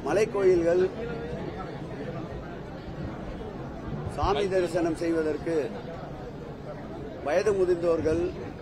மலைக்கோயில்கள் சாமி தரிசனம் செய்வதற்கு வயது முதிர்ந்தோர்கள்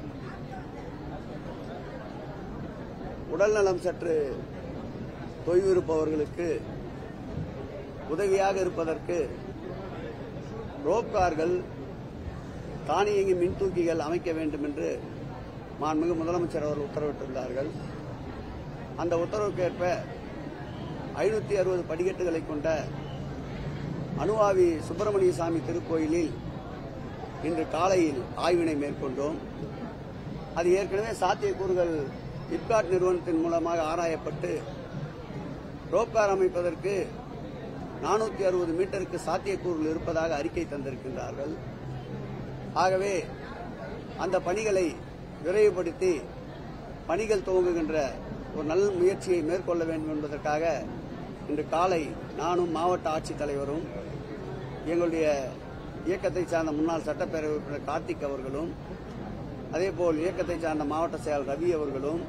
உடல்நலம் சற்று தொய்விருப்பவர்களுக்கு உதவியாக இருப்பதற்கு ரோப் கார்கள் தானியங்கி மின்தூக்கிகள் அமைக்க வேண்டும் என்று மாண்புமிகு முதலமைச்சர் அவர்கள் உத்தரவிட்டிருந்தார்கள் அந்த உத்தரவுக்கேற்ப ஐநூத்தி அறுபது படிக்கட்டுகளை கொண்ட அணுவாவி சுப்பிரமணிய சாமி திருக்கோயிலில் இன்று காலையில் ஆய்வினை மேற்கொண்டோம் அது ஏற்கனவே சாத்தியக்கூறுகள் இப்காட் நிறுவனத்தின் மூலமாக ஆராயப்பட்டு ரோப்கார் அமைப்பதற்கு நானூத்தி அறுபது மீட்டருக்கு சாத்தியக்கூறுகள் இருப்பதாக அறிக்கை தந்திருக்கின்றார்கள் ஆகவே அந்த பணிகளை விரைவுபடுத்தி பணிகள் துவங்குகின்ற ஒரு நல்ல முயற்சியை மேற்கொள்ள வேண்டும் என்பதற்காக இன்று காலை நானும் மாவட்ட ஆட்சித்தலைவரும் எங்களுடைய இயக்கத்தை சார்ந்த முன்னாள் சட்டப்பேரவை உறுப்பினர் கார்த்திக் அவர்களும் அதேபோல் இயக்கத்தை சார்ந்த மாவட்ட செயலர் ரவி அவர்களும்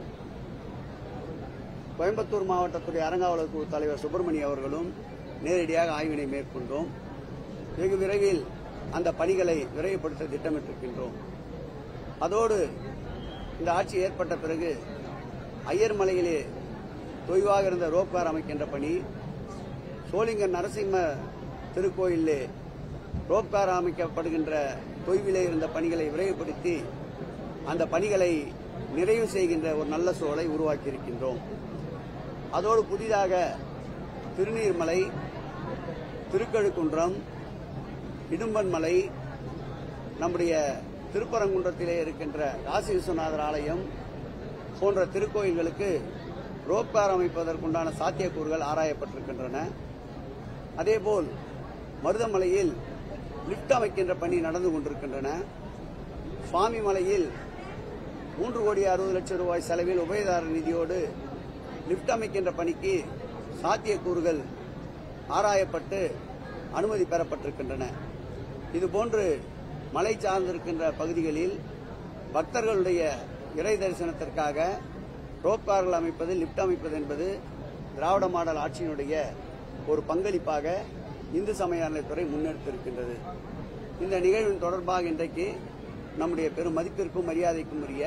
கோயம்புத்தூர் மாவட்டத்துடைய அறங்காவலர் குழு தலைவர் சுப்பிரமணி அவர்களும் நேரடியாக ஆய்வினை மேற்கொண்டோம் வெகு விரைவில் அந்த பணிகளை விரைவுபடுத்த திட்டமிட்டிருக்கின்றோம் அதோடு இந்த ஆட்சி ஏற்பட்ட பிறகு ஐயர் மலையிலே தொய்வாக இருந்த ரோப்கார் அமைக்கின்ற பணி சோளிங்கர் நரசிம்ம திருக்கோயிலே ரோப்கார் அமைக்கப்படுகின்ற தொய்விலே இருந்த பணிகளை விரைவுபடுத்தி அந்த பணிகளை நிறைவு செய்கின்ற ஒரு நல்ல சூழலை உருவாக்கியிருக்கின்றோம் அதோடு புதிதாக திருநீர்மலை திருக்கழுக்குன்றம் இடும்பன்மலை நம்முடைய திருப்பரங்குன்றத்திலே இருக்கின்ற காசி விஸ்வநாதர் ஆலயம் போன்ற திருக்கோயில்களுக்கு ரோப்கார் அமைப்பதற்குண்டான சாத்தியக்கூறுகள் ஆராயப்பட்டிருக்கின்றன அதேபோல் மருதமலையில் லிப்ட் அமைக்கின்ற பணி நடந்து கொண்டிருக்கின்றன சுவாமி மலையில் மூன்று கோடி அறுபது லட்சம் ரூபாய் செலவில் உபயதார நிதியோடு லிப்ட் அமைக்கின்ற பணிக்கு சாத்தியக்கூறுகள் ஆராயப்பட்டு அனுமதி பெறப்பட்டிருக்கின்றன இதுபோன்று மலை சார்ந்திருக்கின்ற பகுதிகளில் பக்தர்களுடைய இறை தரிசனத்திற்காக ரோப்கார்கள் அமைப்பது லிப்ட் அமைப்பது என்பது திராவிட மாடல் ஆட்சியினுடைய ஒரு பங்களிப்பாக இந்து சமய அறநிலைத்துறை முன்னெடுத்திருக்கின்றது இந்த நிகழ்வின் தொடர்பாக இன்றைக்கு நம்முடைய பெரும் மதிப்பிற்கும் மரியாதைக்கும் உரிய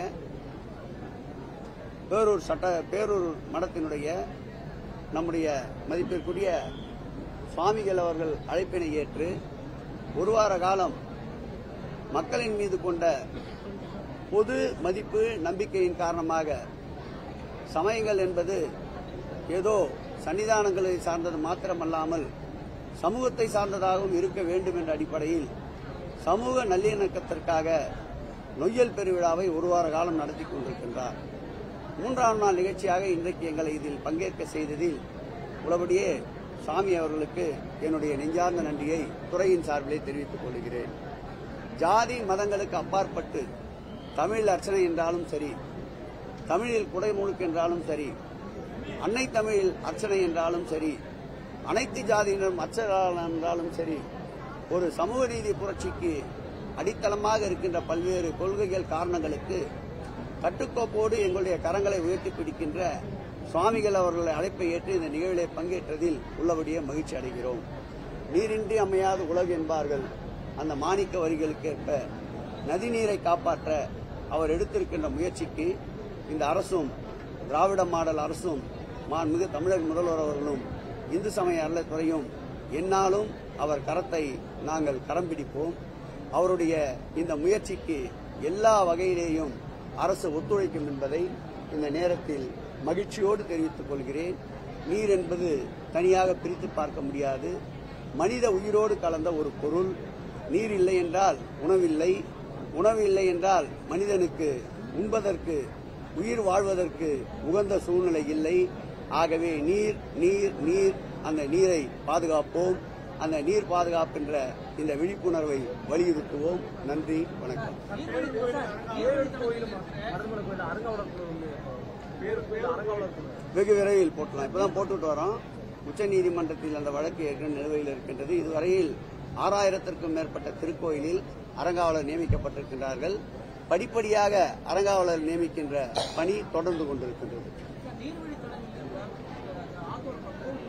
பேரூர் சட்ட பேரூர் மடத்தினுடைய நம்முடைய மதிப்பிற்குரிய சுவாமிகள் அவர்கள் அழைப்பினை ஏற்று ஒரு வார காலம் மக்களின் மீது கொண்ட பொது மதிப்பு நம்பிக்கையின் காரணமாக சமயங்கள் என்பது ஏதோ சன்னிதானங்களை சார்ந்தது மாத்திரமல்லாமல் சமூகத்தை சார்ந்ததாகவும் இருக்க வேண்டும் என்ற அடிப்படையில் சமூக நல்லிணக்கத்திற்காக நொய்யல் பெருவிழாவை ஒரு வார காலம் நடத்தி கொண்டிருக்கின்றார் மூன்றாம் நாள் நிகழ்ச்சியாக இன்றைக்கு எங்களை இதில் பங்கேற்க செய்ததில் உள்ளபடியே சாமி அவர்களுக்கு என்னுடைய நெஞ்சார்ந்த நன்றியை துறையின் சார்பிலே தெரிவித்துக் கொள்கிறேன் ஜாதி மதங்களுக்கு அப்பாற்பட்டு தமிழ் அர்ச்சனை என்றாலும் சரி தமிழில் குடைமுழுக்கு என்றாலும் சரி அன்னை தமிழில் அர்ச்சனை என்றாலும் சரி அனைத்து ஜாதியினரும் அர்ச்சகர்கள் என்றாலும் சரி ஒரு சமூக நீதி புரட்சிக்கு அடித்தளமாக இருக்கின்ற பல்வேறு கொள்கைகள் காரணங்களுக்கு கட்டுக்கோப்போடு எங்களுடைய கரங்களை உயர்த்தி பிடிக்கின்ற சுவாமிகள் அவர்களை அழைப்பை ஏற்று இந்த நிகழ்விலே பங்கேற்றதில் உள்ளபடியே மகிழ்ச்சி அடைகிறோம் நீரின்றி அமையாத உலகு என்பார்கள் அந்த மாணிக்க வரிகளுக்கேற்ப நதிநீரை காப்பாற்ற அவர் எடுத்திருக்கின்ற முயற்சிக்கு இந்த அரசும் திராவிட மாடல் அரசும் மாண்புமிகு தமிழக முதல்வர் அவர்களும் இந்து சமய அறநிலைத்துறையும் என்னாலும் அவர் கரத்தை நாங்கள் கரம் பிடிப்போம் அவருடைய இந்த முயற்சிக்கு எல்லா வகையிலேயும் அரசு ஒத்துழைக்கும் என்பதை இந்த நேரத்தில் மகிழ்ச்சியோடு தெரிவித்துக் கொள்கிறேன் நீர் என்பது தனியாக பிரித்து பார்க்க முடியாது மனித உயிரோடு கலந்த ஒரு பொருள் நீர் இல்லை என்றால் உணவில்லை உணவு இல்லை என்றால் மனிதனுக்கு உண்பதற்கு உயிர் வாழ்வதற்கு உகந்த சூழ்நிலை இல்லை ஆகவே நீர் நீர் நீர் அந்த நீரை பாதுகாப்போம் அந்த நீர் பாதுகாப்பின்ற இந்த விழிப்புணர்வை வலியுறுத்துவோம் நன்றி வணக்கம் ஏழு கோயிலும் மருதமலை கோயில் அறங்காவலர் குழு வந்து பேர் கோயில் அறங்காவலர் குழு வெகு விரைவில் போட்டலாம் இப்பதான் போட்டுட்டு வரோம் உச்சநீதிமன்றத்தில் அந்த வழக்கு ஏற்கனவே நிலுவையில் இருக்கின்றது இதுவரையில் ஆறாயிரத்திற்கும் மேற்பட்ட திருக்கோயிலில் அறங்காவலர் நியமிக்கப்பட்டிருக்கின்றார்கள் படிப்படியாக அறங்காவலர் நியமிக்கின்ற பணி தொடர்ந்து கொண்டிருக்கின்றது நீர்வழி தடங்கள் ஆதரவு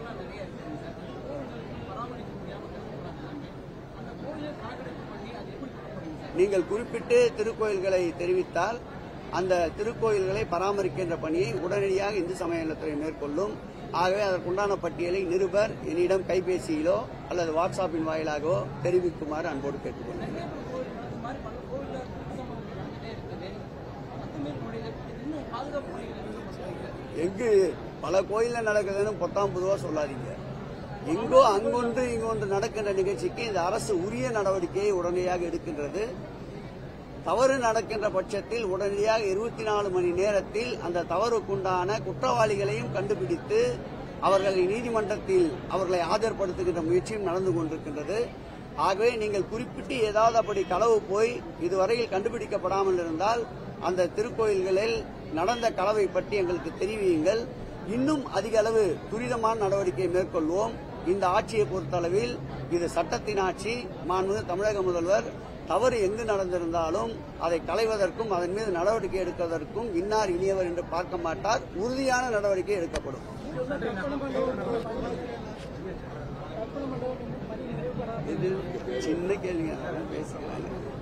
நீங்கள் குறிப்பிட்டு திருக்கோயில்களை தெரிவித்தால் அந்த திருக்கோயில்களை பராமரிக்கின்ற பணியை உடனடியாக இந்து சமயத்துறை மேற்கொள்ளும் ஆகவே அதற்குண்டான பட்டியலை நிருபர் என்னிடம் கைபேசியிலோ அல்லது வாட்ஸ்அப்பின் வாயிலாகவோ தெரிவிக்குமாறு அன்போடு கேட்டுக்கொள்கிறேன் நிறைய கோயில் இந்த மாதிரி பல கோயில்ல குற்றசம்பவம் நடந்துட்டே இருக்குது அத்துமீறி முறையில் இன்னும் பாதுகாப்பு முறையில் என்ன பண்ணுறீங்க எங்கு பல கோயில்ல நடக்குதுன்னு பொத்தாம் பொதுவா சொல்லாதீங்க எங்கோ அங்கொன்று இங்கொன்று நடக்கின்ற நிகழ்ச்சிக்கு இந்த அரசு உரிய நடவடிக்கையை உடனடியாக எடுக்கின்றது தவறு நடக்கின்ற பட்சத்தில் உடனடியாக இருபத்தி நாலு மணி நேரத்தில் அந்த தவறுக்குண்டான குற்றவாளிகளையும் கண்டுபிடித்து அவர்களை நீதிமன்றத்தில் அவர்களை ஆஜர்படுத்துகின்ற முயற்சியும் நடந்து கொண்டிருக்கின்றது ஆகவே நீங்கள் குறிப்பிட்டு ஏதாவது அப்படி களவு போய் இதுவரையில் கண்டுபிடிக்கப்படாமல் இருந்தால் அந்த திருக்கோயில்களில் நடந்த களவை பற்றி எங்களுக்கு தெரிவியுங்கள் இன்னும் அதிக அளவு துரிதமான நடவடிக்கை மேற்கொள்வோம் இந்த ஆட்சியை பொறுத்தளவில் இது சட்டத்தின் ஆட்சி மாண்புமிகு தமிழக முதல்வர் தவறு எங்கு நடந்திருந்தாலும் அதை களைவதற்கும் அதன் மீது நடவடிக்கை எடுப்பதற்கும் இன்னார் இனியவர் என்று பார்க்க மாட்டார் உறுதியான நடவடிக்கை எடுக்கப்படும் இது சின்ன கேள்விங்க பேசுகிறேன்